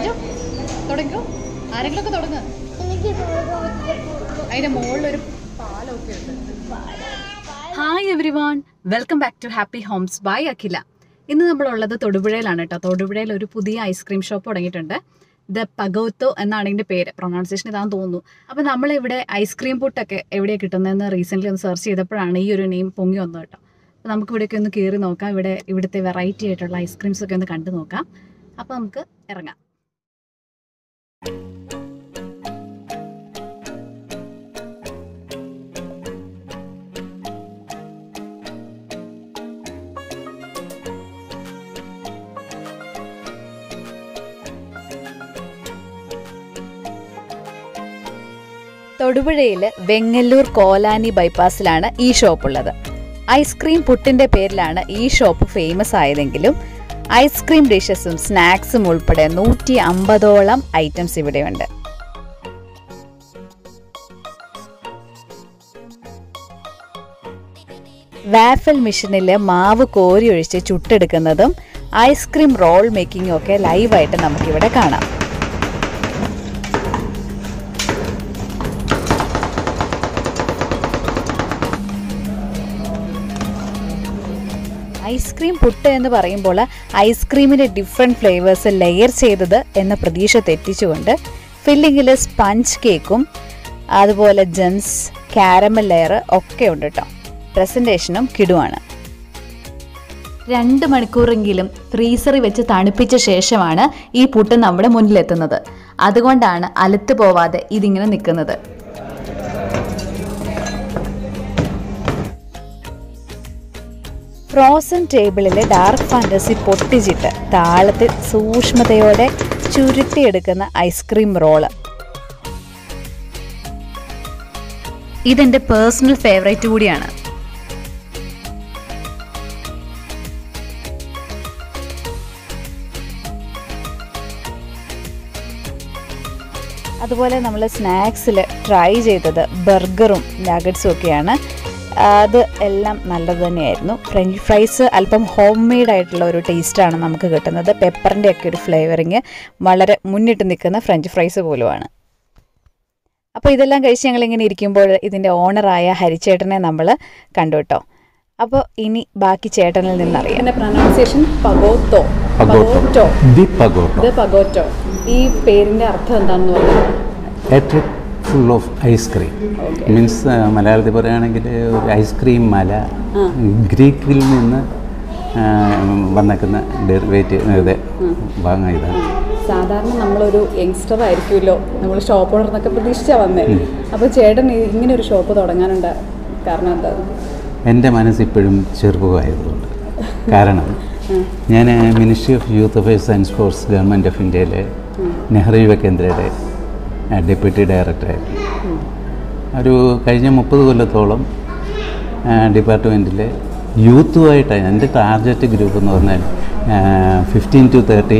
രാജു തുടങ്ങിക്കോ ആരെങ്കിലും ഒക്കെ തുടങ്ങ അതിന്റെ മുകളിലൊരു പാലമൊക്കെ ഉണ്ട് hi everyone welcome back to happy homes by Akhila ഇന്ന് നമ്മളുള്ളത് തൊടുപുഴയിലാണ് കേട്ടോ തൊടുപുഴയിൽ ഒരു പുതിയ ഐസ്ക്രീം ഷോപ്പ് തുടങ്ങിയിട്ടുണ്ട് ദ പഗോത്തോ എന്നാണ് ഇതിന്റെ പേര് പ്രൊണൗൺസിയേഷൻ ഇതാന്ന് തോന്നുന്നു അപ്പോൾ നമ്മളിവിടെ ഐസ്ക്രീം പുട്ടൊക്കെ എവിടെയാണ് കിട്ടുന്നതെന്ന് റീസെൻ്റ്ലി ഒന്ന് സെർച്ച് ചെയ്തപ്പോഴാണ് ഈ ഒരു നെയിം പൊങ്ങി വന്നത് കേട്ടോ അപ്പോൾ നമുക്ക് ഇവിടെയൊക്കെ ഒന്ന് കയറി നോക്കാം ഇവിടെ ഇവിടുത്തെ വെറൈറ്റി ആയിട്ടുള്ള ഐസ്ക്രീംസ് ഒക്കെ ഒന്ന് കണ്ടു നോക്കാം അപ്പോൾ നമുക്ക് ഇറങ്ങാം തൊടുപുഴയിൽ വെങ്ങല്ലൂർ കോലാനി ബൈപ്പാസിലാണ് ഈ ഷോപ്പ് ഉള്ളത് ഐസ്ക്രീം പുട്ടിന്റെ പേരിലാണ് ഈ ഷോപ്പ് ഫേമസ് ആയതെങ്കിലും ഐസ്ക്രീം ഡിഷസും സ്നാക്സും ഉൾപ്പെടെ നൂറ്റി അമ്പതോളം ഐറ്റംസ് ഇവിടെയുണ്ട് വാഫൽ മെഷീനിൽ മാവ് കോരി ഒഴിച്ച് ചുട്ടെടുക്കുന്നതും ഐസ്ക്രീം റോൾ മേക്കിങ്ങും ഒക്കെ ലൈവായിട്ട് നമുക്കിവിടെ കാണാം ഐസ്ക്രീം പുട്ട് എന്ന് പറയുമ്പോൾ ഐസ്ക്രീമിൻ്റെ ഡിഫറെൻറ്റ് ഫ്ലേവേഴ്സ് ലെയർ ചെയ്തത് എന്ന പ്രതീക്ഷ തെറ്റിച്ചുകൊണ്ട് ഫില്ലിങ്ങിൽ സ്പഞ്ച് കേക്കും അതുപോലെ ജെംസ് കാരമൽ ലെയർ ഒക്കെ ഉണ്ട് കേട്ടോ പ്രസൻറ്റേഷനും കിടുവാണ് രണ്ട് മണിക്കൂറെങ്കിലും ഫ്രീസറിൽ വെച്ച് തണുപ്പിച്ച ശേഷമാണ് ഈ പുട്ട് നമ്മുടെ മുന്നിലെത്തുന്നത് അതുകൊണ്ടാണ് അലുത്ത് പോവാതെ ഇതിങ്ങനെ നിൽക്കുന്നത് ഫ്രോസൺ ടേബിളിൽ ഡാർക്ക് ഫാൻറ്റസി പൊട്ടിച്ചിട്ട് താളത്തിൽ സൂക്ഷ്മതയോടെ ചുരുട്ടിയെടുക്കുന്ന ഐസ്ക്രീം റോള് ഇതെന്റെ പേഴ്സണൽ ഫേവറേറ്റ് കൂടിയാണ് അതുപോലെ നമ്മൾ സ്നാക്സിൽ ട്രൈ ചെയ്തത് ബർഗറും നഗറ്റ്സും ഒക്കെയാണ് അത് എല്ലാം നല്ലത് തന്നെയായിരുന്നു ഫ്രഞ്ച് ഫ്രൈസ് അല്പം ഹോം മെയ്ഡ് ആയിട്ടുള്ള ഒരു ടേസ്റ്റാണ് നമുക്ക് കിട്ടുന്നത് പെപ്പറിൻ്റെ ഒക്കെ ഒരു ഫ്ലേവറിങ് വളരെ മുന്നിട്ട് നിൽക്കുന്ന ഫ്രഞ്ച് ഫ്രൈസ് പോലുമാണ് അപ്പോൾ ഇതെല്ലാം കഴിച്ച് ഞങ്ങളിങ്ങനെ ഇരിക്കുമ്പോൾ ഇതിൻ്റെ ഓണറായ ഹരിച്ചേട്ടനെ നമ്മൾ കണ്ടു കേട്ടോ അപ്പോൾ ഇനി ബാക്കി ചേട്ടനിൽ നിന്നറിയാം ഇതിന്റെ പ്രൊനൗൺസിയേഷൻ പഗോത്തോ പഗോട്ടോ ദി പഗോട്ടോ ഇത് പഗോറ്റോ ഈ പേരിന്റെ അർത്ഥം എന്താണെന്ന് പറഞ്ഞാൽ ഏറ്റവും ഫുൾ ഓഫ് ഐസ്ക്രീം മീൻസ് മലയാളത്തിൽ പറയുകയാണെങ്കിൽ ഒരു ഐസ്ക്രീം മല ഗ്രീക്കിൽ നിന്ന് ആ, വന്നേക്കുന്ന ഡെറിവേറ്റീവ് ഇത് ഭാഗം ഇതാണ് സാധാരണ നമ്മളൊരു യങ്സ്റ്റർ ആയിരിക്കുമല്ലോ നമ്മൾ ഷോപ്പ് ഓണർന്നൊക്കെ പ്രതീക്ഷിച്ചാ വന്നേ അപ്പൊ ചേട്ടൻ ഈ- ഇങ്ങനെ ഒരു ഷോപ്പ് തുടങ്ങാനുണ്ട് കാരണം എന്താ എൻ്റെ മനസ്സിപ്പോഴും ചെറുപ്പമായതുകൊണ്ട് കാരണം ഞാൻ ministry of youth affairs and sports government of ഇന്ത്യയിലെ നെഹ്റു യുവ കേന്ദ്രയുടെ ഡെപ്യൂട്ടി ഡയറക്ടറായിരുന്നു ഒരു കഴിഞ്ഞ മുപ്പത് കൊല്ലത്തോളം ഡിപ്പാർട്ട്മെൻറ്റിലെ യൂത്തുമായിട്ടാണ് എൻ്റെ ടാർഗറ്റ് ഗ്രൂപ്പ് എന്ന് പറഞ്ഞാൽ ഫിഫ്റ്റീൻ ടു തേർട്ടി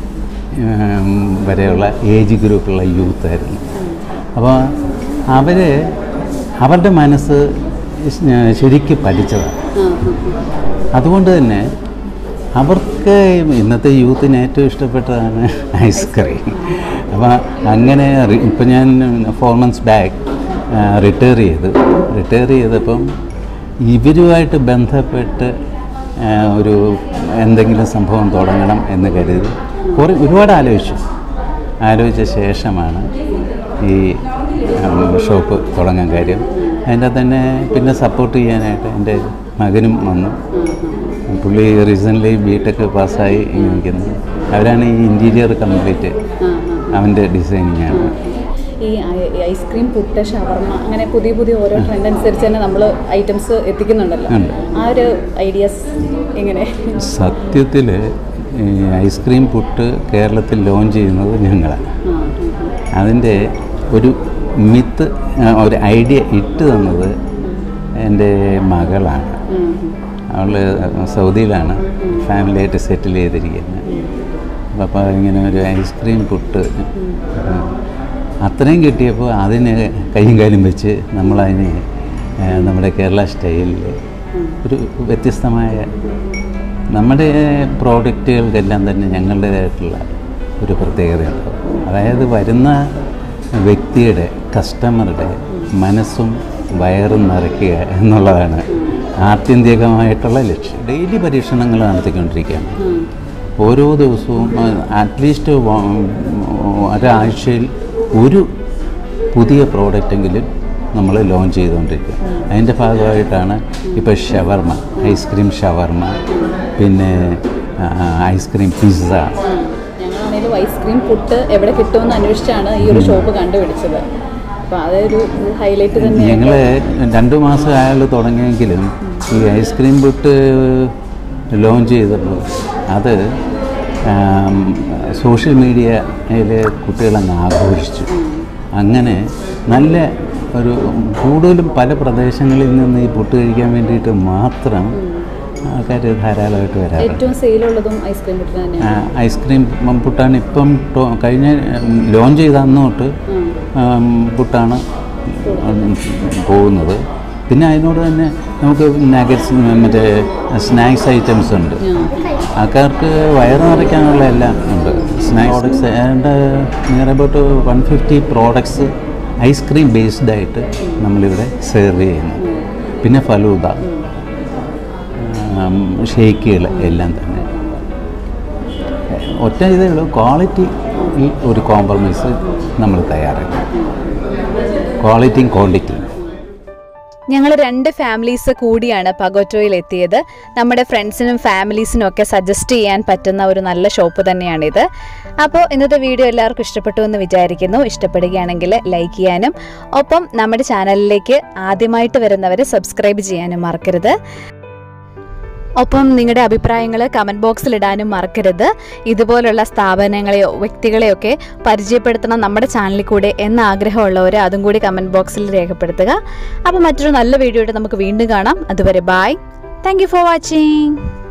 വരെയുള്ള ഏജ് ഗ്രൂപ്പുള്ള യൂത്തായിരുന്നു അപ്പോൾ അവർ അവരുടെ മനസ്സ് ശരിക്കും പഠിച്ചതാണ് അതുകൊണ്ട് തന്നെ അവർക്ക് ഇന്നത്തെ യൂത്തിന് ഏറ്റവും ഇഷ്ടപ്പെട്ടതാണ് ഐസ്ക്രീം അപ്പോൾ അങ്ങനെ റി- ഇപ്പം ഞാൻ ഫോർ മന്ത്സ് ബാക്ക് റിട്ടയർ ചെയ്തു റിട്ടയർ ചെയ്തപ്പം ഇവരുമായിട്ട് ബന്ധപ്പെട്ട് ആ, ഒരു എന്തെങ്കിലും സംഭവം തുടങ്ങണം എന്ന് കരുതി കുറേ ഒരുപാട് ആലോചിച്ചു ആലോചിച്ച ശേഷമാണ് ഈ ഉം, ഷോപ്പ് തുടങ്ങാൻ കാര്യം അതിൻ്റെ തന്നെ പിന്നെ സപ്പോർട്ട് ചെയ്യാനായിട്ട് എൻ്റെ മകനും വന്നു പുള്ളി റീസെൻ്റ്ലി ബി ടെക് പാസ്സായി ഇങ്ങനെ നിൽക്കുന്നു അവരാണ് ഈ ഇൻറ്റീരിയർ കംപ്ലീറ്റ് അവൻ്റെ ഡിസൈനിങ് ആണ് ഈ ഐ- ഈ ഐസ്ക്രീം പുട്ട് ഷവർമ അങ്ങനെ പുതിയ പുതിയ ഓരോ ട്രെൻഡ് അനുസരിച്ച് തന്നെ നമ്മൾ ഐറ്റംസ് എത്തിക്കുന്നുണ്ടല്ലോ ഉണ്ട്. ആ ഒരു ഐഡിയാസ് എങ്ങനെ സത്യത്തിൽ ഈ ഐസ്ക്രീം പുട്ട് കേരളത്തിൽ ലോഞ്ച് ചെയ്യുന്നത് ഞങ്ങളാണ് ആ, ഉം, ഉം. അതിൻ്റെ ഒരു മിത്ത് ആ, ഒരു ഐഡിയ ഇട്ട് തന്നത് എൻ്റെ മകളാണ് ഉം, അവൾ സൗദിയിലാണ് ഫാമിലിയായിട്ട് സെറ്റിൽ ചെയ്തിരിക്കുന്നത് അപ്പോൾ ഇങ്ങനെ ഒരു ഐസ്ക്രീം പുട്ട് അത്രയും കിട്ടിയപ്പോൾ അതിന് കൈയും കാലും വെച്ച് നമ്മളതിന് ആ, നമ്മുടെ കേരള സ്റ്റൈലിൽ ഒരു വ്യത്യസ്തമായ നമ്മുടെ പ്രോഡക്റ്റുകൾക്കെല്ലാം തന്നെ ഞങ്ങളുടേതായിട്ടുള്ള ഒരു പ്രത്യേകതയുണ്ട് അതായത് വരുന്ന വ്യക്തിയുടെ കസ്റ്റമറുടെ മനസ്സും വയറും നിറയ്ക്കുക എന്നുള്ളതാണ് ആത്യന്തികമായിട്ടുള്ള ലക്ഷ്യം ഡെയിലി പരീക്ഷണങ്ങൾ നടത്തിക്കൊണ്ടിരിക്കുകയാണ് ഓരോ ദിവസവും അറ്റ്ലീസ്റ്റ് ഒരാഴ്ചയിൽ ഒരു പുതിയ പ്രോഡക്റ്റെങ്കിലും നമ്മൾ ലോഞ്ച് ചെയ്തുകൊണ്ടിരിക്കുക അതിൻ്റെ ഭാഗമായിട്ടാണ് ഇപ്പോൾ ഷവർമ ഐസ്ക്രീം ഷവർമ പിന്നെ ആ, ഐസ്ക്രീം പിസ്സ ഞങ്ങളാണെങ്കിലും ഐസ്ക്രീം പുട്ട് എവിടെ കിട്ടുമെന്ന് അന്വേഷിച്ചാണ് ഈ ഒരു ഷോപ്പ് കണ്ടുപിടിച്ചത് അപ്പോൾ അതൊരു ഹൈലൈറ്റ് തന്നെയാണ് ഞങ്ങൾ രണ്ട് മാസം അയാൾ തുടങ്ങിയെങ്കിലും ഈ ഐസ്ക്രീം പുട്ട് ലോഞ്ച് ചെയ്തപ്പോൾ അത് ആം, സോഷ്യൽ മീഡിയയിൽ കുട്ടികളങ്ങ് ആഘോഷിച്ചു അങ്ങനെ നല്ല ഒരു കൂടുതലും പല പ്രദേശങ്ങളിൽ നിന്ന് ഈ പുട്ട് കഴിക്കാൻ വേണ്ടിയിട്ട് മാത്രം ആൾക്കാർ ധാരാളമായിട്ട് വരാറുണ്ട് ഏറ്റവും സെയിലുള്ളതും ഐസ്ക്രീം പുട്ട് തന്നെയാണ് ആ, ഐസ്ക്രീം പുട്ടാണ് ഇപ്പം ടോ- കഴിഞ്ഞ ലോഞ്ച് ചെയ്ത അന്ന് തൊട്ട് ആം, പുട്ടാണ് പോകുന്നത് പിന്നെ അതിനോട് തന്നെ നമുക്ക് നഗറ്റ്സ് മറ്റേ സ്നാക്സ് ഐറ്റംസ് ഉണ്ട് ആൾക്കാർക്ക് വയറ് നിറയ്ക്കാനുള്ള എല്ലാം ഉണ്ട് സ്നാക്സ് പ്രോഡക്ട്സ് ഏതാണ്ട് near about one fifty products ice cream based ആയിട്ട് നമ്മളിവിടെ സെർവ് ചെയ്യുന്നു പിന്നെ ഫലൂദ ഷേക്കുകൾ എല്ലാം തന്നെ ഒറ്റ ഇതേ ഉള്ളൂ ക്വാളിറ്റി ഒരു കോംപ്രമൈസ് നമ്മൾ തയ്യാറാക്കും ക്വാളിറ്റിയും ക്വാണ്ടിറ്റിയും ഞങ്ങൾ രണ്ട് ഫാമിലീസ് കൂടിയാണ് പഗോറ്റോയിൽ എത്തിയത് നമ്മുടെ ഫ്രണ്ട്സിനും ഫാമിലീസിനും ഒക്കെ സജസ്റ്റ് ചെയ്യാൻ പറ്റുന്ന ഒരു നല്ല ഷോപ്പ് തന്നെയാണിത് അപ്പോൾ ഇന്നത്തെ വീഡിയോ എല്ലാവർക്കും ഇഷ്ടപ്പെട്ടു എന്ന് വിചാരിക്കുന്നു ഇഷ്ടപ്പെടുകയാണെങ്കിൽ ലൈക്ക് ചെയ്യാനും ഒപ്പം നമ്മുടെ ചാനലിലേക്ക് ആദ്യമായിട്ട് വരുന്നവർ സബ്സ്ക്രൈബ് ചെയ്യാനും മറക്കരുത് ഒപ്പം നിങ്ങളുടെ അഭിപ്രായങ്ങൾ കമൻറ്റ് ബോക്സിൽ ഇടാനും മറക്കരുത് ഇതുപോലുള്ള സ്ഥാപനങ്ങളെയോ വ്യക്തികളെയൊക്കെ പരിചയപ്പെടുത്തണം നമ്മുടെ ചാനലിൽ കൂടെ എന്ന ആഗ്രഹമുള്ളവർ അതും കൂടി കമൻറ്റ് ബോക്സിൽ രേഖപ്പെടുത്തുക അപ്പോൾ മറ്റൊരു നല്ല വീഡിയോ ആയിട്ട് നമുക്ക് വീണ്ടും കാണാം അതുവരെ bye thank you for watching